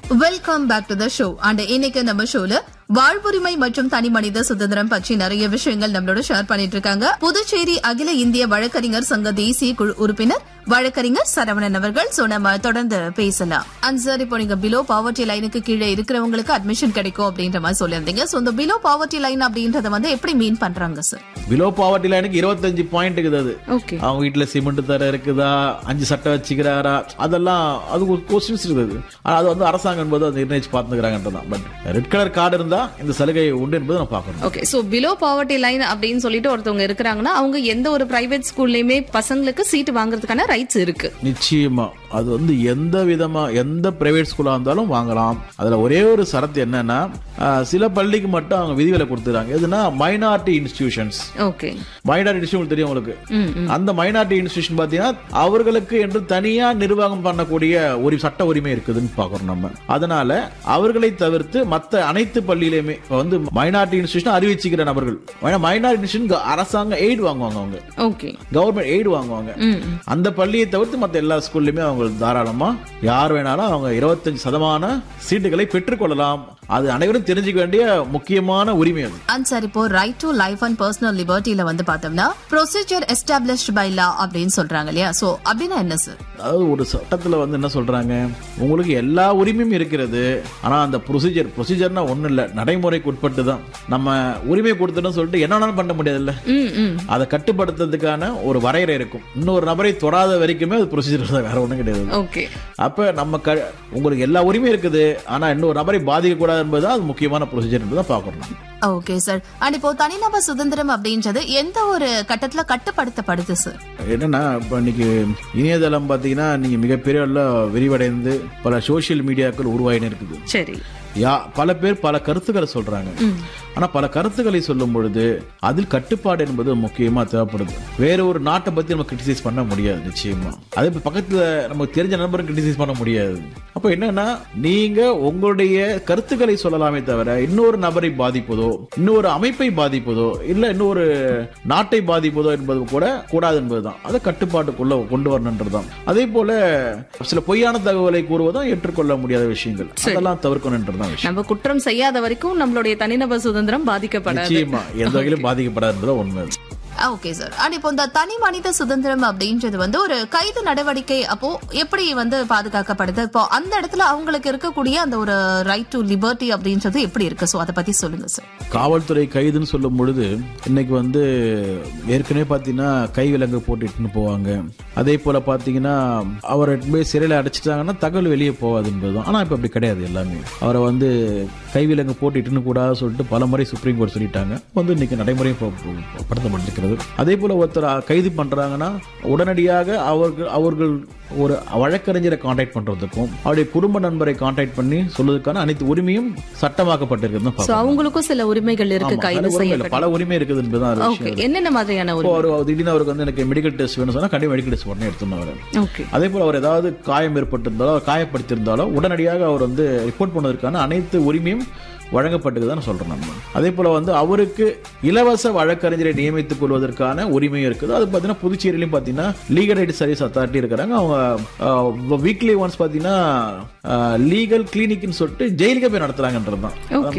Welcome back to the show and இன்னைக்கு நம்ம ஷோல வாழ்வுரிமை மற்றும் தனி மனித சுதந்திரம் பற்றி நிறைய விஷயங்கள் நம்மளோட ஷேர் பண்ணிட்டு இருக்காங்க புதுச்சேரி அகில இந்திய வழக்கறிஞர் சங்க தேசிய குழு உறுப்பினர் வழக்கறிஞர் சரவணன் அவர்கள் சோ நம்ம தொடர்ந்து பேசலாம் அண்ட் சார் இப்போ நீங்க பிலோ பாவர்ட்டி லைனுக்கு கீழே இருக்கிறவங்களுக்கு அட்மிஷன் கிடைக்கும் அப்படின்ற மாதிரி சொல்லியிருந்தீங்க சோ இந்த பிலோ பாவர்ட்டி லைன் அப்படின்றத வந்து எப்படி மீன் பண்றாங்க சார் பிலோ பாவர்ட்டி லைனுக்கு இருபத்தஞ்சு பாயிண்ட் இருக்குது அது ஓகே அவங்க வீட்டுல சிமெண்ட் தர இருக்குதா அஞ்சு சட்டை வச்சுக்கிறாரா அதெல்லாம் அது ஒரு கொஸ்டின்ஸ் இருக்குது ஆனா அது வந்து அரசாங்கம் என்பது அதை நிர்ணயிச்சு பார்த்துக்கிறாங்கன்றதான் பட் ரெட் கலர் கார்டு இருந்தா இந்த சலுகை உண்டு என்பதை நம்ம பார்க்கணும் okay so below poverty line அப்படின்னு சொல்லிட்டு ஒருத்தவங்க இருக்கிறாங்கன்னா அவங்க எந்த ஒரு பிரைவேட் ஸ்கூல்லயுமே பசங்களுக்கு சீட் வாங்குறதுக்கான ரைட்ஸ் இருக்கு நிச்சயமா அது வந்து எந்த விதமா எந்த பிரைவேட் ஸ்கூலா இருந்தாலும் வாங்கலாம் அதுல ஒரே ஒரு சரத்து என்னன்னா ஆஹ், சில பள்ளிக்கு மட்டும் அவங்க விதிவிலை கொடுத்துறாங்க எதுனா minority institutions okay minority institution தெரியும் உங்களுக்கு ம், ம். அந்த மைனாரிட்டி இன்ஸ்டியூஷன் பாத்தீங்கன்னா அவர்களுக்கு என்று தனியா நிர்வாகம் பண்ணக்கூடிய ஒரு சட்ட உரிமை இருக்குதுன்னு பாக்குறோம் நம்ம அதனால அவர்களை தவிர்த்து மத்த அனைத்து பள்ளியிலுமே இப்ப வந்து மைனாரிட்டி இன்ஸ்டியூஷன் அறிவிச்சுக்கிற நபர்கள் மைனாரிட்டி இன்ஸ்டியூஷன் அரசாங்க எய்டு வாங்குவாங்க அவங்க ஓகே கவர்மெண்ட் எய்டு வாங்குவாங்க ம், ம். அந்த பள்ளியை தவிர்த்து மத்த எல்லா ஸ்கூல்லையுமே அவங்க தாராளமா யார் வேணாலும் அவங்க இருபத்தஞ்சு சதமான சீட்டுகளை பெற்றுக்கொள்ளலாம் அது அனைவரும் தெரிஞ்சுக்க வேண்டிய முக்கியமான உரிமை அது அண்ட் சார் இப்போ right to life and personal லிபர்ட்டில வந்து பார்த்தோம்னா ப்ரொசீஜர் எஸ்டாப்ளிஷ்ட் பை லா அப்படின்னு சொல்றாங்க இல்லையா சோ அப்படின்னா என்ன சார் அதாவது ஒரு சட்டத்துல வந்து என்ன சொல்றாங்க உங்களுக்கு எல்லா உரிமையும் இருக்கிறது ஆனா அந்த ப்ரொசீஜர் ப்ரொசீஜர்னா ஒண்ணும் இல்ல நடைமுறைக்கு உட்பட்டு தான் நம்ம உரிமை கொடுத்துட்டோம்னு சொல்லிட்டு என்ன வேணாலும் பண்ண முடியாதுல்ல ம், ம். அதை கட்டுப்படுத்துறதுக்கான ஒரு வரையறை இருக்கும் இன்னொரு நபரை தொடாத வரைக்குமே அது ப்ரொசீஜர் தான் வேற ஒண்ணும் கிடையாது ஓகே அப்ப நம்ம க உங்களுக்கு எல்லா உரிமையும் இருக்குது ஆனா இன்னொரு நபரை பாதிக்க கூடாது என்பதுதான் அது முக்கியமான ப்ரொசீஜர் தான் பார்க்கணும் ஓகே சார் அண்ட் இப்போ தனிநபர் சுதந்திரம் அப்படின்றது எந்த ஒரு கட்டத்துல கட்டுப்படுத்தப்படுது சார் என்னன்னா இப்போ இன்னைக்கு இணையதளம் பார்த்தீங்கன்னா நீங்க மிகப்பெரிய அளவுல விரிவடைந்து பல சோஷியல் மீடியாக்கள் உருவாயின்னு இருக்குது சரி யா பல பேர் பல கருத்துக்களை சொல்றாங்க ஆனா பல கருத்துக்களை சொல்லும் பொழுது அதில் கட்டுப்பாடு என்பது முக்கியமா தேவைப்படுது வேற ஒரு நாட்டை பத்தி நம்ம கிரிட்டிசைஸ் பண்ண முடியாது நிச்சயமா அதே போல பக்கத்துல நமக்கு தெரிஞ்ச நண்பரும் கிரிட்டிசைஸ் பண்ண முடியாது அப்ப என்னன்னா நீங்க உங்களுடைய கருத்துக்களை சொல்லலாமே தவிர இன்னொரு நபரை பாதிப்பதோ இன்னொரு அமைப்பை பாதிப்பதோ இல்ல இன்னொரு நாட்டை பாதிப்பதோ என்பது கூட கூடாது என்பதுதான் அதை கட்டுப்பாட்டுக்குள்ள கொண்டு வரணுன்றதுதான் அதே போல சில பொய்யான தகவலை கூறுவதும் ஏற்றுக்கொள்ள முடியாத விஷயங்கள் அதெல்லாம் தவிர்க்கணுன்றதுதான் விஷயம் நம்ம குற்றம் செய்யாத வரைக்கும் நம்மளுடைய தனிநபர் சுதந்திரம் பாதிக்கப்படாது நிச்சயமா எந்த வகையிலும் பாதிக்கப்படாதுன்றத உண்மை ஓகே சார் அண்ட் இப்போ இந்த தனி மனித சுதந்திரம் அப்படின்றது வந்து ஒரு கைது நடவடிக்கை அப்போ எப்படி வந்து பாதுகாக்கப்படுது இப்போ அந்த இடத்துல அவங்களுக்கு இருக்கக்கூடிய அந்த ஒரு ரைட் டு லிபர்ட்டி அப்படின்றது எப்படி இருக்கு சோ அதை பத்தி சொல்லுங்க சார் காவல்துறை கைதுன்னு சொல்லும் பொழுது இன்னைக்கு வந்து ஏற்கனவே பார்த்தீங்கன்னா கை விலங்கு போட்டுட்டுன்னு போவாங்க அதே போல பார்த்தீங்கன்னா அவரை எடுத்துட்டு போய் சிறையில் அடைச்சிட்டாங்கன்னா தகவல் வெளியே போகாது என்பதுதான் ஆனால் இப்போ அப்படி கிடையாது எல்லாமே அவரை வந்து கை விலங்கு போட்டுட்டுன்னு கூடாது சொல்லிட்டு பல முறை சுப்ரீம் கோர்ட் சொல்லிட்டாங்க வந்து இன்னைக்கு நடைமுறையும் ப- ப- படுத்தப்பட்டிருக்கிறது அதே போல ஒருத்தர் கைது பண்றாங்கன்னா உடனடியாக அவர்கள் அவர்கள் ஒரு வழக்கறிஞரை கான்டாக்ட் பண்றதுக்கும் அவருடைய குடும்ப நண்பரை கான்டாக்ட் பண்ணி சொல்வதற்கான அனைத்து உரிமையும் சட்டமாக்கப்பட்டிருக்குதுன்னு சோ பார்க்கணும். அவங்களுக்கும் சில உரிமைகள் இருக்கு ஆமா, கைது அதுல உரிமை இல்ல. செய்ய பல உரிமை இருக்குது என்பதுதான் ஒரு ஓகே விஷயம் என்னென்ன மாதிரியான இப்போ உரிமை ஒரு திடீர்னு அவருக்கு வந்து எனக்கு மெடிக்கல் டெஸ்ட் வேணும் சொன்னா கண்டிப்பா மெடிக்கல் டெஸ்ட் உடனே எடுத்துன்னு அவர் ஓகே அதே போல அவர் ஏதாவது காயம் ஏற்பட்டிருந்தாலோ காயப்படுத்தியிருந்தாலோ உடனடியாக அவர் வந்து ரிப்போர்ட் பண்ணதற்கான அனைத்து உரிமையும் வழங்கப்பட்டதுதான் சொல்றேன் நம்ம அதே போல வந்து அவருக்கு இலவச வழக்கறிஞரை நியமித்துக் கொள்வதற்கான உரிமையும் இருக்குது அது பார்த்தீங்கன்னா புதுச்சேரியிலையும் பார்த்தீங்கன்னா லீகல் ரைட் சர்வீஸ் அத்தாரிட்டி இருக்கிறாங்க அவங்க வீக்லி ஒன்ஸ் பார்த்தீங்கன்னா லீகல் கிளினிக்னு சொல்லிட்டு ஜெயிலுக்கு போய் நடத்துறாங்கன்றது தான்